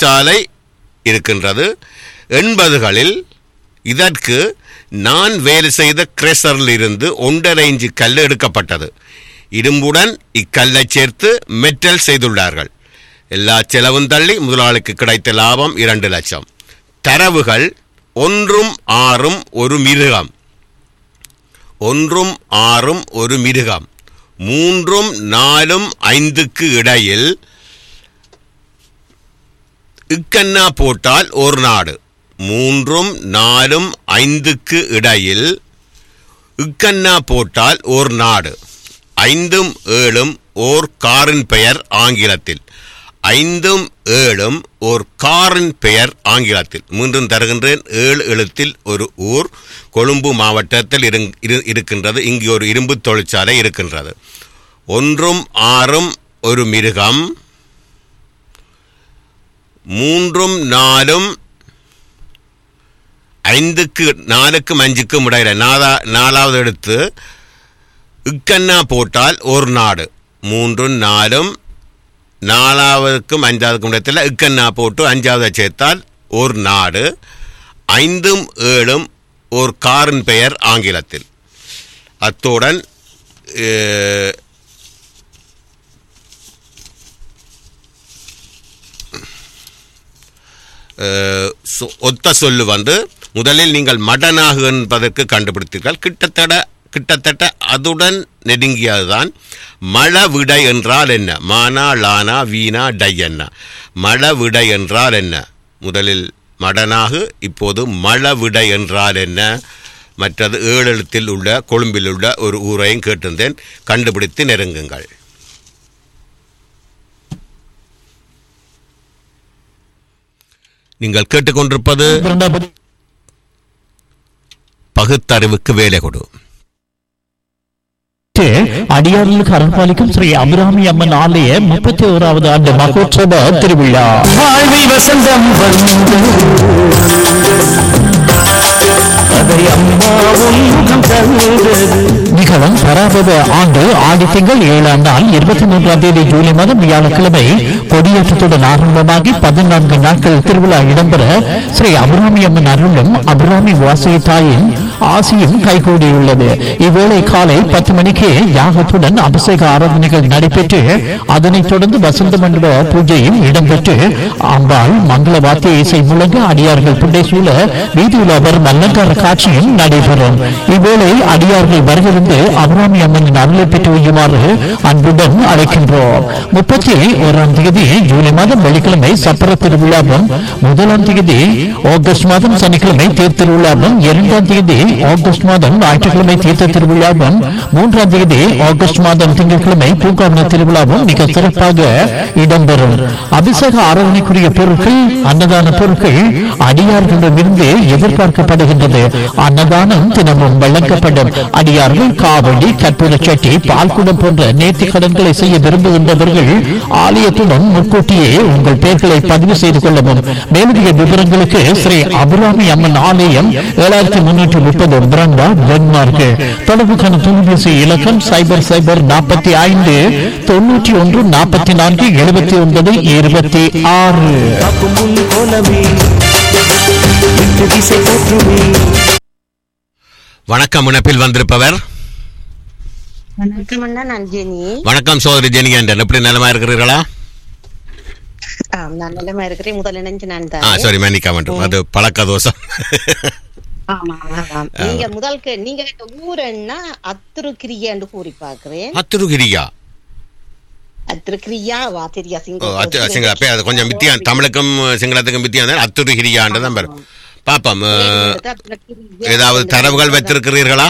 தொழிற்சாலை இருக்கின்றது எண்பதுகளில் இதற்கு நான் வேலை செய்த கிரேசரில் இருந்து ஒன்றரை இன்ச்சு கல் எடுக்கப்பட்டது இரும்புடன் இக்கல்லை சேர்த்து மெட்டல் செய்துள்ளார்கள் எல்லா செலவும் தள்ளி முதலாளிக்கு கிடைத்த லாபம் இரண்டு லட்சம் தரவுகள் ஒன்றும் ஆறும் ஒரு மிருகம் ஒன்றும் ஆறும் ஒரு மிருகம் மூன்றும் நாலும் ஐந்துக்கு இடையில் இக்கண்ணா போட்டால் ஒரு நாடு மூன்றும் நாலும் ஐந்துக்கு இடையில் இக்கண்ணா போட்டால் ஒரு நாடு ஐந்தும் ஏழும் ஓர் காரின் பெயர் ஆங்கிலத்தில் ஐந்தும் ஏழும் ஓர் காரின் பெயர் ஆங்கிலத்தில் மீண்டும் தருகின்றேன் ஏழு எழுத்தில் ஒரு ஊர் கொழும்பு மாவட்டத்தில் இருங்- இரு- இருக்கின்றது இங்கு ஒரு இரும்பு தொழிற்சாலை இருக்கின்றது ஒன்றும் ஆறும் ஒரு மிருகம் மூன்றும் நாலும் ஐந்துக்கு நாலுக்கும் அஞ்சுக்கும் இடையில நாலா நாலாவது எடுத்து இக்கண்ணா போட்டால் ஒரு நாடு மூன்றும் நாலும் நாலாவதுக்கும் அஞ்சாவதுக்கும் இடத்துல இக்கண்ணா போட்டு அஞ்சாவதை சேர்த்தால் ஒரு நாடு ஐந்தும் ஏழும் ஒரு காரின் பெயர் ஆங்கிலத்தில் அத்துடன் அஹ், அஹ், சொ- ஒத்த சொல்லு வந்து முதலில் நீங்கள் மடனாகு என்பதற்கு கண்டுபிடித்தீர்கள் கிட்டத்தட்ட கிட்டத்தட்ட அதுடன் நெருங்கியதுதான் மழ விடை என்றால் என்ன மானா லானா வீணா டை என்ன மழ விடை என்றால் என்ன முதலில் மடனாகு இப்போது மழ விடை என்றால் என்ன மற்றது ஏழெழுத்தில் உள்ள கொழும்பில் உள்ள ஒரு ஊரையும் கேட்டிருந்தேன் கண்டுபிடித்து நெருங்குங்கள் நீங்கள் கேட்டுக்கொண்டிருப்பது இரண்டாவது பகுத்தறிவுக்கு வேலை கொடு அடியார்களுக்கு அரண்பாலிக்கும் ஸ்ரீ அபிராமி அம்மன் ஆலய முப்பத்தி ஓராவது ஆண்டு மகோற்சவ திருவிழா வாழ்வில் வசந்தம் வந்து அதை அம்மாவும் முகம் தந்தது நிகழும் பராபவ ஆண்டு ஆடி திங்கள் ஏழாம் நாள் இருபத்தி மூன்றாம் தேதி ஜூலை மாதம் வியாழக்கிழமை கொடியேற்றத்துடன் ஆரம்பமாகி பதினான்கு நாட்கள் திருவிழா இடம்பெற ஸ்ரீ அபிராமி அம்மன் அருளும் அபிராமி வாசகி தாயின் ஆசியும் கைகூடியுள்ளது இவ்வேளை காலை பத்து மணிக்கு யாகத்துடன் அபிஷேக ஆராதனைகள் நடைபெற்று அதனைத் தொடர்ந்து வசந்த மண்டப பூஜையும் இடம்பெற்று அம்பாள் மங்கள வாத்திய இசை முழங்க அடியார்கள் புண்டை சூழ வீதியில் வரும் அலங்கார காட்சியும் நடைபெறும் இவ்வேளை அடியார்கள் வருகிருந்து அபிராமி அம்மனின் அருளை பெற்று வையுமாறு அன்புடன் அழைக்கின்றோம் முப்பத்தி ஓராம் தேதி ஜூலை மாதம் வெள்ளிக்கிழமை சப்பர திருவிழாவும் முதலாம் தேதி ஆகஸ்ட் மாதம் சனிக்கிழமை தேர் திருவிழாவும் இரண்டாம் தேதி ஆகஸ்ட் மாதம் ஞாயிற்றுக்கிழமை தீர்த்த திருவிழாவும் மூன்றாம் தேதி ஆகஸ்ட் மாதம் திங்கட்கிழமை பூங்காவன திருவிழாவும் மிக சிறப்பாக இடம்பெறும் அபிஷேக ஆராதனைக்குரிய பொருட்கள் அன்னதான பொருட்கள் அடியார்களிடமிருந்து எதிர்பார்க்கப்படுகின்றது அன்னதானம் தினமும் வழங்கப்படும் அடியார்கள் காவடி கற்பூர சட்டி பால்குடம் போன்ற நேர்த்தி கடன்களை செய்ய விரும்புகின்றவர்கள் ஆலயத்துடன் முன்கூட்டியே உங்கள் பெயர்களை பதிவு செய்து கொள்ளவும் மேலதிக விவரங்களுக்கு ஸ்ரீ அபிராமி அம்மன் ஆலயம் ஏழாயிரத்தி முன்னூற்றி முப்பது பிரண்டா டென்மார்க் தொடர்புக்கான தொலைபேசி இலக்கம் சைபர் சைபர் நாற்பத்தி ஐந்து தொண்ணூற்றி ஒன்று நாற்பத்தி நான்கு எழுபத்தி ஒன்பது இருபத்தி ஆறு காக்கும் முன் கோலமே எட்டு திசை போற்றுமே வணக்கம் இணைப்பில் வந்திருப்பவர் வணக்கம் அண்ணா நான் ஜெனி வணக்கம் சோதரி ஜெனிகண்டன் எப்படி நலமா இருக்கிறீர்களா ஆம், நான் நல்லமா இருக்கிறேன் முதல் இணைஞ்சு நான் ஆ தான் சாரி மன்னிக்க வேண்டும் அது பழக்க தோஷம் ஆமா ஆமாம் நீங்க முதல் கே- நீங்க கேட்ட ஊர் என்ன அத்திருக்கிரியான்னு கூறி பாக்குறேன் அத்துருகிரியா அத்திருக்கிரியா வா தெரியா ஓ சிங்க அத்து சிங்கள அப்பே அது கொஞ்சம் வித்தியாசம் தமிழுக்கும் சிங்களத்துக்கும் வித்தியாசம் அத்துருகிரியான்னு தான் பெறும் பாப்போம் அஹ், ஏதாவது தரவுகள் வைத்திருக்கிறீர்களா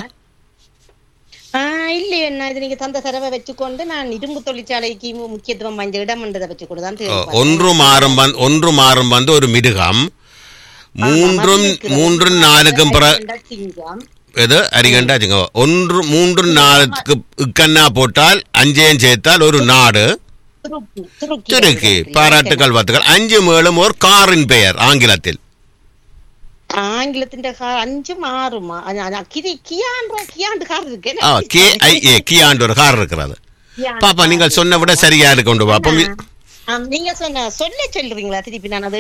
இல்ல என்ன இது நீங்க தந்த தரவை வச்சுக்கொண்டு நான் இரும்பு தொழிற்சாலைக்கு மு- முக்கியத்துவம் வாய்ந்த இடம் என்றதை வச்சு கூட தான் ஓ, ஒன்று மாறும் வந்து ஒன்று மாறும் வந்து ஒரு மிருகம் மூன்றும் மூன்றும் நாலுக்கும் பிற சிங்கம் எது அரிகண்டா சிங்க ஒன்று மூன்று நாலுக்கு இக்கண்ணா போட்டால் அஞ்சையும் சேர்த்தால் ஒரு நாடு துருக்கி துருக்கி துருக்கி பாராட்டுகள் வாழ்த்துக்கள் அஞ்சு மேலும் ஒரு காரின் பெயர் ஆங்கிலத்தில் ആംഗ്ലത്തിന്റെ കാ- അഞ്ചും ആറും ആ, ആ, ആ, കിരി കിയാണ്ട് കിയാണ്ട് കാർ இருக்கு ஆ கே ஐ ஏ கியாண்டு ஒரு கார் இருக்கிறது பாப்பா நீங்கள் சொன்ன விட சரியா இருக்கு கொண்டு பாப்போம் ஆ, நீங்க சொன்ன சொல்ல சொல்றீங்களா திருப்பி நான் அது